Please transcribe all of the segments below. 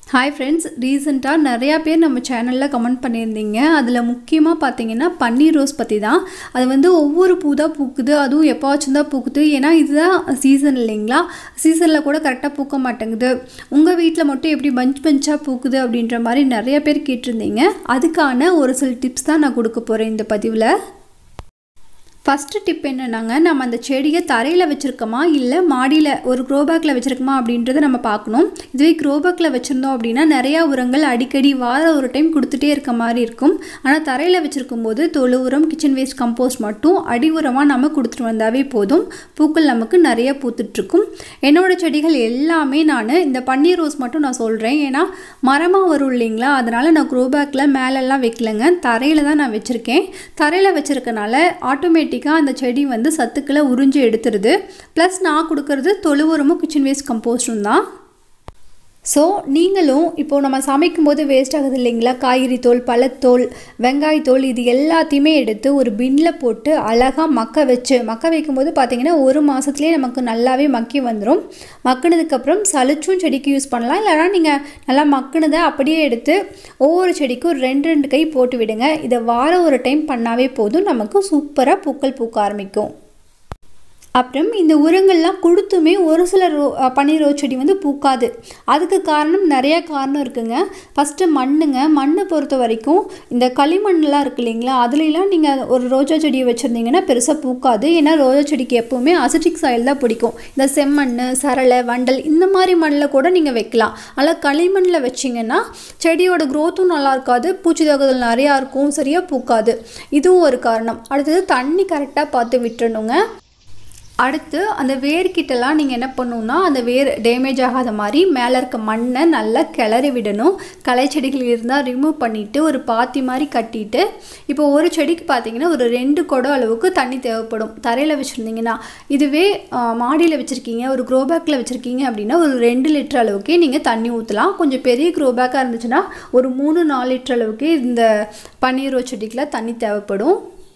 hi friends ரீசெண்டாக நிறையா பேர் நம்ம சேனலில் கமெண்ட் பண்ணியிருந்தீங்க அதில் முக்கியமாக பார்த்தீங்கன்னா பன்னீர் ரோஸ் பற்றி தான் அது வந்து ஒவ்வொரு பூ தான் பூக்குது அதுவும் எப்போவாச்சும் தான் பூக்குது ஏன்னா இதுதான் சீசன் இல்லைங்களா சீசனில் கூட கரெக்டாக பூக்க மாட்டேங்குது உங்கள் வீட்டில் மட்டும் எப்படி பஞ்ச் பஞ்சாக பூக்குது அப்படின்ற மாதிரி நிறைய பேர் கேட்டிருந்தீங்க அதுக்கான ஒரு சில டிப்ஸ் தான் நான் கொடுக்க போகிறேன் இந்த பதிவில் ஃபஸ்ட்டு டிப் என்னென்னாங்க நம்ம அந்த செடியை தரையில் வச்சுருக்கோமா இல்லை மாடியில் ஒரு க்ரோபேக்கில் வச்சுருக்கோமா அப்படின்றத நம்ம பார்க்கணும் இதுவே க்ரோபேக்கில் வச்சுருந்தோம் அப்படின்னா நிறையா உரங்கள் அடிக்கடி வார ஒரு டைம் கொடுத்துட்டே இருக்க மாதிரி இருக்கும் ஆனால் தரையில் வச்சுருக்கும் போது தொழு உரம் கிச்சன் வேஸ்ட் கம்போஸ்ட் மட்டும் அடி உரமாக நம்ம கொடுத்துட்டு வந்தாவே போதும் பூக்கள் நமக்கு நிறைய பூத்துட்ருக்கும் என்னோட செடிகள் எல்லாமே நான் இந்த பன்னீர் ரோஸ் மட்டும் நான் சொல்கிறேன் ஏன்னா மரமாக வரும் இல்லைங்களா அதனால் நான் க்ரோபேக்கில் மேலெல்லாம் வைக்கலங்க தரையில் தான் நான் வச்சுருக்கேன் தரையில் வச்சுருக்கனால ஆட்டோமேட்டிக் ஆட்டோமேட்டிக்காக அந்த செடி வந்து சத்துக்களை உறிஞ்சி எடுத்துருது ப்ளஸ் நான் கொடுக்கறது தொழு உரமும் கிச்சன் வேஸ்ட் கம்போஸ்டும் தான் ஸோ நீங்களும் இப்போது நம்ம சமைக்கும் போது வேஸ்ட் ஆகுது இல்லைங்களா காய்கறி தோல் பழத்தோல் வெங்காயத்தோல் இது எல்லாத்தையுமே எடுத்து ஒரு பின்னில் போட்டு அழகாக மக்க வச்சு மக்க வைக்கும்போது பார்த்திங்கன்னா ஒரு மாதத்துலேயே நமக்கு நல்லாவே மக்கி வந்துடும் மக்கினதுக்கப்புறம் சளிச்சும் செடிக்கு யூஸ் பண்ணலாம் இல்லைனா நீங்கள் நல்லா மக்கினதை அப்படியே எடுத்து ஒவ்வொரு செடிக்கும் ரெண்டு ரெண்டு கை போட்டு விடுங்க இதை வாரம் ஒரு டைம் பண்ணாவே போதும் நமக்கு சூப்பராக பூக்கள் பூக்க ஆரம்பிக்கும் அப்புறம் இந்த உரங்கள்லாம் கொடுத்துமே ஒரு சில ரோ பன்னீர் ரோஸ் செடி வந்து பூக்காது அதுக்கு காரணம் நிறைய காரணம் இருக்குங்க ஃபஸ்ட்டு மண்ணுங்க மண்ணை பொறுத்த வரைக்கும் இந்த களிமண்லாம் இருக்கு இல்லைங்களா அதுலலாம் நீங்கள் ஒரு ரோஜா செடியை வச்சுருந்தீங்கன்னா பெருசாக பூக்காது ஏன்னா ரோஜா செடிக்கு எப்போவுமே அசிட்டிக் சாயில் தான் பிடிக்கும் இந்த செம்மண் சரளை வண்டல் இந்த மாதிரி மண்ணில் கூட நீங்கள் வைக்கலாம் அதில் களிமண்ணில் வச்சிங்கன்னா செடியோட க்ரோத்தும் நல்லா இருக்காது பூச்சி தாக்குதல் நிறையா இருக்கும் சரியாக பூக்காது இதுவும் ஒரு காரணம் அடுத்தது தண்ணி கரெக்டாக பார்த்து விட்டுறணுங்க அடுத்து அந்த வேர்கிட்டலாம் நீங்கள் என்ன பண்ணணுன்னா அந்த வேர் டேமேஜ் ஆகாத மாதிரி மேலே இருக்க மண்ணை நல்லா கிளறி விடணும் களை செடிகள் இருந்தால் ரிமூவ் பண்ணிவிட்டு ஒரு பாத்தி மாதிரி கட்டிட்டு இப்போ ஒரு செடிக்கு பார்த்தீங்கன்னா ஒரு ரெண்டு குடம் அளவுக்கு தண்ணி தேவைப்படும் தரையில் வச்சுருந்தீங்கன்னா இதுவே மாடியில் வச்சுருக்கீங்க ஒரு க்ரோபேக்கில் வச்சுருக்கீங்க அப்படின்னா ஒரு ரெண்டு லிட்டர் அளவுக்கே நீங்கள் தண்ணி ஊற்றலாம் கொஞ்சம் பெரிய க்ரோபேக்காக இருந்துச்சுன்னா ஒரு மூணு நாலு லிட்டர் அளவுக்கு இந்த பன்னீர் செடிக்கெலாம் தண்ணி தேவைப்படும்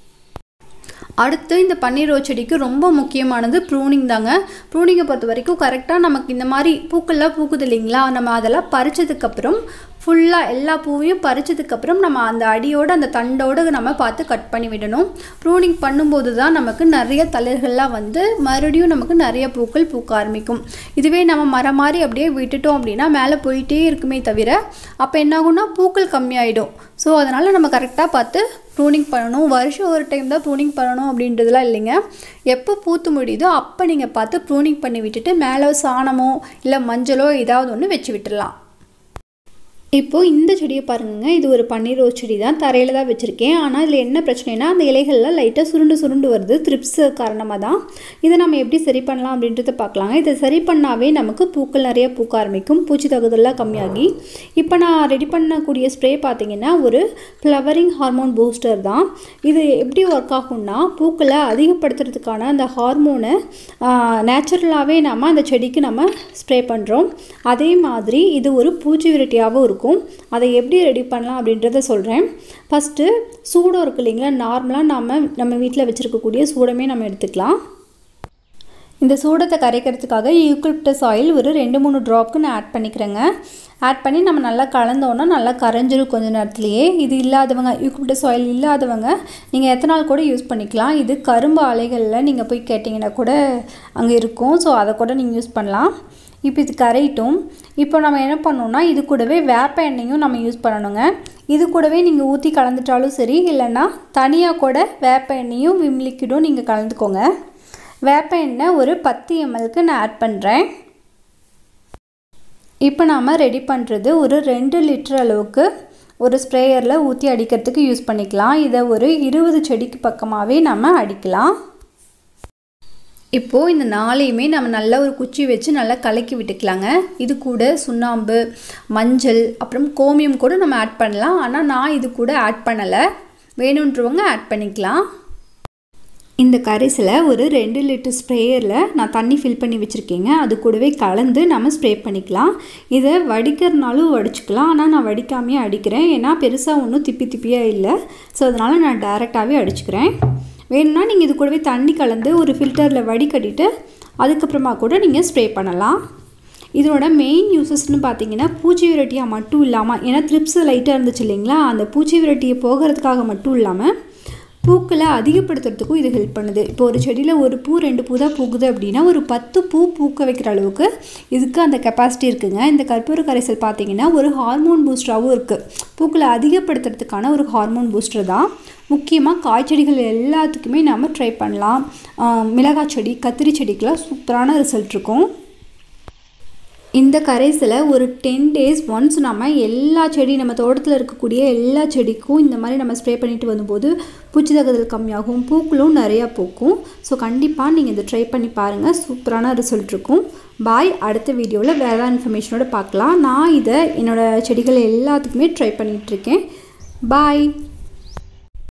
அடுத்து இந்த பன்னீர் ரோஸ் செடிக்கு ரொம்ப முக்கியமானது ப்ரூனிங் தாங்க ப்ரூனிங்கை பொறுத்த வரைக்கும் கரெக்டாக நமக்கு இந்த மாதிரி பூக்கள்லாம் பூக்குது இல்லைங்களா நம்ம அதெல்லாம் பறிச்சதுக்கப்புறம் ஃபுல்லாக எல்லா பூவையும் பறிச்சதுக்கப்புறம் நம்ம அந்த அடியோடு அந்த தண்டோடு நம்ம பார்த்து கட் பண்ணி விடணும் ப்ரூனிங் பண்ணும்போது தான் நமக்கு நிறைய தளிர்கள்லாம் வந்து மறுபடியும் நமக்கு நிறைய பூக்கள் பூக்க ஆரம்பிக்கும் இதுவே நம்ம மரம் மாதிரி அப்படியே விட்டுட்டோம் அப்படின்னா மேலே போயிட்டே இருக்குமே தவிர அப்போ என்னாகும்னா பூக்கள் கம்மியாயிடும் ஸோ அதனால் நம்ம கரெக்டாக பார்த்து ப்ரூனிங் பண்ணணும் வருஷம் ஒரு டைம் தான் ப்ரூனிங் பண்ணணும் அப்படின்றதுலாம் இல்லைங்க எப்போ பூத்து முடியுதோ அப்போ நீங்கள் பார்த்து ப்ரூனிங் பண்ணி விட்டுட்டு மேலே சாணமோ இல்லை மஞ்சளோ ஏதாவது ஒன்று வச்சு விட்டுடலாம் இப்போது இந்த செடியை பாருங்க இது ஒரு பன்னீர் ரோஸ் செடி தான் தரையில் தான் வச்சுருக்கேன் ஆனால் இதில் என்ன பிரச்சனைனா அந்த இலைகள்லாம் லைட்டாக சுருண்டு சுருண்டு வருது த்ரிப்ஸ் காரணமாக தான் இதை நம்ம எப்படி சரி பண்ணலாம் அப்படின்றத பார்க்கலாங்க இதை சரி பண்ணாவே நமக்கு பூக்கள் நிறைய பூக்க ஆரம்பிக்கும் பூச்சி தகுதெல்லாம் கம்மியாகி இப்போ நான் ரெடி பண்ணக்கூடிய ஸ்ப்ரே பார்த்தீங்கன்னா ஒரு ஃப்ளவரிங் ஹார்மோன் பூஸ்டர் தான் இது எப்படி ஒர்க் ஆகும்னா பூக்களை அதிகப்படுத்துறதுக்கான அந்த ஹார்மோனை நேச்சுரலாகவே நம்ம அந்த செடிக்கு நம்ம ஸ்ப்ரே பண்ணுறோம் அதே மாதிரி இது ஒரு பூச்சி விரட்டியாகவும் இருக்கும் அதை எப்படி ரெடி பண்ணலாம் அப்படின்றத சொல்கிறேன் ஃபஸ்ட்டு சூடம் இருக்குது இல்லைங்களா நார்மலாக நம்ம நம்ம வீட்டில் வச்சுருக்கக்கூடிய சூடமே நம்ம எடுத்துக்கலாம் இந்த சூடத்தை கரைக்கிறதுக்காக யூக்கலிப்டஸ் ஆயில் ஒரு ரெண்டு மூணு ட்ராப்க்கு நான் ஆட் பண்ணிக்கிறேங்க ஆட் பண்ணி நம்ம நல்லா கலந்தோன்னா நல்லா கரைஞ்சிரும் கொஞ்ச நேரத்துலையே இது இல்லாதவங்க யூக்கலிப்டஸ் ஆயில் இல்லாதவங்க நீங்கள் எத்தனை நாள் கூட யூஸ் பண்ணிக்கலாம் இது கரும்பு ஆலைகளில் நீங்கள் போய் கேட்டிங்கன்னா கூட அங்கே இருக்கும் ஸோ அதை கூட நீங்கள் யூஸ் பண்ணலாம் இப்போ இது கரையிட்டும் இப்போ நம்ம என்ன பண்ணோம்னா இது கூடவே வேப்ப எண்ணெயும் நம்ம யூஸ் பண்ணணுங்க இது கூடவே நீங்கள் ஊற்றி கலந்துட்டாலும் சரி இல்லைன்னா தனியாக கூட வேப்ப எண்ணெயும் விம் லிக்விடும் நீங்கள் கலந்துக்கோங்க வேப்ப எண்ணெய் ஒரு பத்து எம்எல்க்கு நான் ஆட் பண்ணுறேன் இப்போ நாம் ரெடி பண்ணுறது ஒரு ரெண்டு லிட்டர் அளவுக்கு ஒரு ஸ்ப்ரேயரில் ஊற்றி அடிக்கிறதுக்கு யூஸ் பண்ணிக்கலாம் இதை ஒரு இருபது செடிக்கு பக்கமாகவே நம்ம அடிக்கலாம் இப்போது இந்த நாளையுமே நம்ம நல்லா ஒரு குச்சி வச்சு நல்லா கலக்கி விட்டுக்கலாங்க இது கூட சுண்ணாம்பு மஞ்சள் அப்புறம் கோமியம் கூட நம்ம ஆட் பண்ணலாம் ஆனால் நான் இது கூட ஆட் பண்ணலை வேணுன்றவங்க ஆட் பண்ணிக்கலாம் இந்த கரைசலை ஒரு ரெண்டு லிட்டர் ஸ்ப்ரேயரில் நான் தண்ணி ஃபில் பண்ணி வச்சுருக்கேங்க அது கூடவே கலந்து நம்ம ஸ்ப்ரே பண்ணிக்கலாம் இதை வடிக்கிறனாலும் வடிச்சுக்கலாம் ஆனால் நான் வடிக்காமையே அடிக்கிறேன் ஏன்னா பெருசாக ஒன்றும் திப்பி திப்பியாக இல்லை ஸோ அதனால் நான் டைரெக்டாகவே அடிச்சுக்கிறேன் வேணும்னா நீங்கள் இது கூடவே தண்ணி கலந்து ஒரு ஃபில்டரில் வடிகட்டிட்டு அதுக்கப்புறமா கூட நீங்கள் ஸ்ப்ரே பண்ணலாம் இதோட மெயின் யூசஸ்னு பார்த்தீங்கன்னா பூச்சி விரட்டியாக மட்டும் இல்லாமல் ஏன்னா த்ரிப்ஸ் லைட்டாக இருந்துச்சு இல்லைங்களா அந்த பூச்சி விரட்டியை போகிறதுக்காக மட்டும் இல்லாமல் பூக்களை அதிகப்படுத்துறதுக்கும் இது ஹெல்ப் பண்ணுது இப்போ ஒரு செடியில் ஒரு பூ ரெண்டு பூ தான் பூக்குது அப்படின்னா ஒரு பத்து பூ பூக்க வைக்கிற அளவுக்கு இதுக்கு அந்த கெப்பாசிட்டி இருக்குங்க இந்த கற்பூர கரைசல் பார்த்தீங்கன்னா ஒரு ஹார்மோன் பூஸ்டராகவும் இருக்குது பூக்களை அதிகப்படுத்துறதுக்கான ஒரு ஹார்மோன் பூஸ்டர் தான் முக்கியமாக காய்ச்செடிகள் எல்லாத்துக்குமே நம்ம ட்ரை பண்ணலாம் மிளகாய் செடி கத்திரி செடிக்கெலாம் சூப்பரான ரிசல்ட் இருக்கும் இந்த கரைசலை ஒரு டென் டேஸ் ஒன்ஸ் நம்ம எல்லா செடி நம்ம தோட்டத்தில் இருக்கக்கூடிய எல்லா செடிக்கும் இந்த மாதிரி நம்ம ஸ்ப்ரே பண்ணிட்டு வரும்போது பூச்சி தகுதல் கம்மியாகும் பூக்களும் நிறையா பூக்கும் ஸோ கண்டிப்பாக நீங்கள் இதை ட்ரை பண்ணி பாருங்கள் சூப்பரான ரிசல்ட் இருக்கும் பாய் அடுத்த வீடியோவில் வேறு இன்ஃபர்மேஷனோட பார்க்கலாம் நான் இதை என்னோடய செடிகள் எல்லாத்துக்குமே ட்ரை பண்ணிகிட்ருக்கேன் பாய்